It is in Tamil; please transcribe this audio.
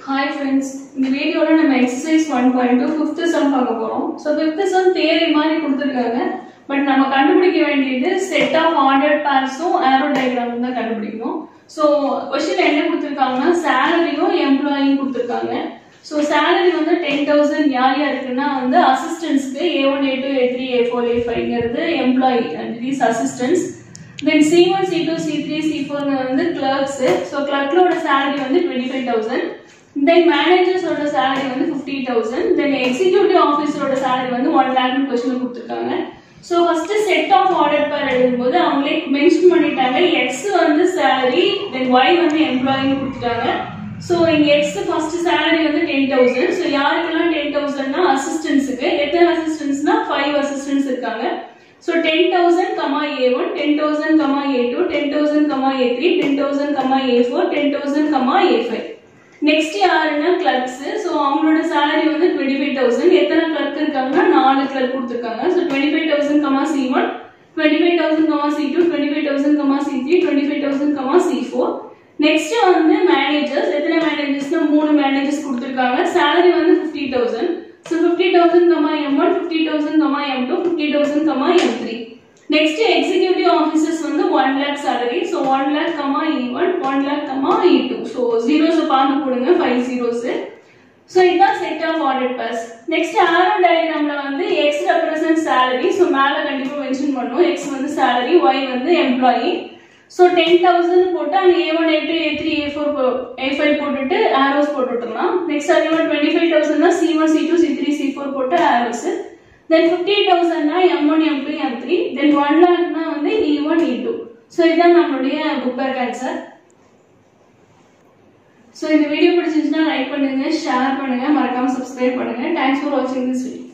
ஹாய் ஃப்ரெண்ட்ஸ் இந்த வீடியோவில் நம்ம exercise one point two fifth sum பார்க்க போகிறோம் ஸோ ஃபிஃப்த் சம் தேரி மாதிரி கொடுத்துருக்காங்க பட் நம்ம கண்டுபிடிக்க வேண்டியது செட் ஆஃப் ஆர்டர் பேர்ஸும் ஆரோ டயக்ராம் தான் கண்டுபிடிக்கணும் ஸோ கொஸ்டின் என்ன கொடுத்துருக்காங்கன்னா சேலரியும் எம்ப்ளாயும் கொடுத்துருக்காங்க ஸோ சேலரி வந்து டென் தௌசண்ட் யார் யாருக்குன்னா வந்து அசிஸ்டன்ஸ்க்கு A one A two A three A four A ஃபைவ்ங்கிறது employee and these assistants then C one C two C three C ஃபோர்ங்க வந்து கிளர்க்ஸ் ஸோ கிளர்க்லோட சேலரி வந்து டுவெண்ட்டி ஃபைவ் தௌசண்ட் தென் மேனேஜர்ஸோட சேலரி வந்து ஃபிஃப்டி தௌசண்ட் தென் எக்ஸிக்யூட்டிவ் ஆஃபீஸரோட சேலரி வந்து ஒன் லேக்னு கொஸ்டின் கொடுத்துருக்காங்க so first set of order pair எழுதும்போது அவங்களே மென்ஷன் பண்ணிட்டாங்க எக்ஸ் வந்து சேலரி தென் ஒய் வந்து எம்ப்ளாயின்னு கொடுத்துட்டாங்க ஸோ இங்க எக்ஸ் ஃபர்ஸ்ட் சேலரி வந்து டென் தௌசண்ட் ஸோ யாருக்கெல்லாம் டென் தௌசண்ட்னா அசிஸ்டன்ஸுக்கு எத்தனை அசிஸ்டன்ஸ்னா ஃபைவ் அசிஸ்டன்ஸ் இருக்காங்க so ten thousand comma A one ten thousand comma A two ten thousand comma A three ten thousand comma A four ten thousand comma A five next யாருன்னா கிளர்க்ஸ் ஸோ அவங்களோட சேலரி வந்து டுவெண்ட்டி ஃபைவ் தௌசண்ட் எத்தனை கிளர்க் இருக்காங்கன்னா நாலு கிளர்க் கொடுத்துருக்காங்க so twenty five thousand comma C one twenty five thousand comma C two twenty five thousand comma C three twenty five thousand comma C four next வந்து மேனேஜர்ஸ் எத்தனை மேனேஜர்ஸ்னா மூணு மேனேஜர்ஸ் கொடுத்துருக்காங்க சேலரி வந்து fifty thousand so fifty thousand comma M one fifty thousand comma M two fifty thousand comma M three next executive officers வந்து one lakh salary so one lakh comma E one one lakh comma E two so zeros பார்த்து போடுங்க ஃபைவ் ஜீரோஸ் ஸோ இதுதான் set of order pairs next arrow டயக்ராம்ல வந்து எக்ஸ் ரெப்ரசன்ட் சேலரி ஸோ மேலே கண்டிப்பாக மென்ஷன் பண்ணுவோம் எக்ஸ் வந்து சேலரி ஒய் வந்து எம்ப்ளாயி ஸோ டென் தௌசண்ட் போட்டு அங்கே A one A two A three A four A five போட்டுட்டு ஆரோஸ் போட்டு விட்டுருலாம் நெக்ஸ்ட் அதே மாதிரி டுவெண்ட்டி ஃபைவ் தௌசண்ட்னா C one C two C three C four போட்டு ஆரோஸ் தென் ஃபிஃப்டி தௌசண்ட்னா M one M two M three then one லேக்னா வந்து E one E two so இதுதான் நம்மளுடைய புக் பேக் ஆன்சர் ஸோ இந்த வீடியோ பிடிச்சிருந்துச்சுன்னா லைக் பண்ணுங்க ஷேர் பண்ணுங்க மறக்காம சப்ஸ்கிரைப் பண்ணுங்க தேங்க்ஸ் ஃபார் வாட்சிங் திஸ் வீடியோ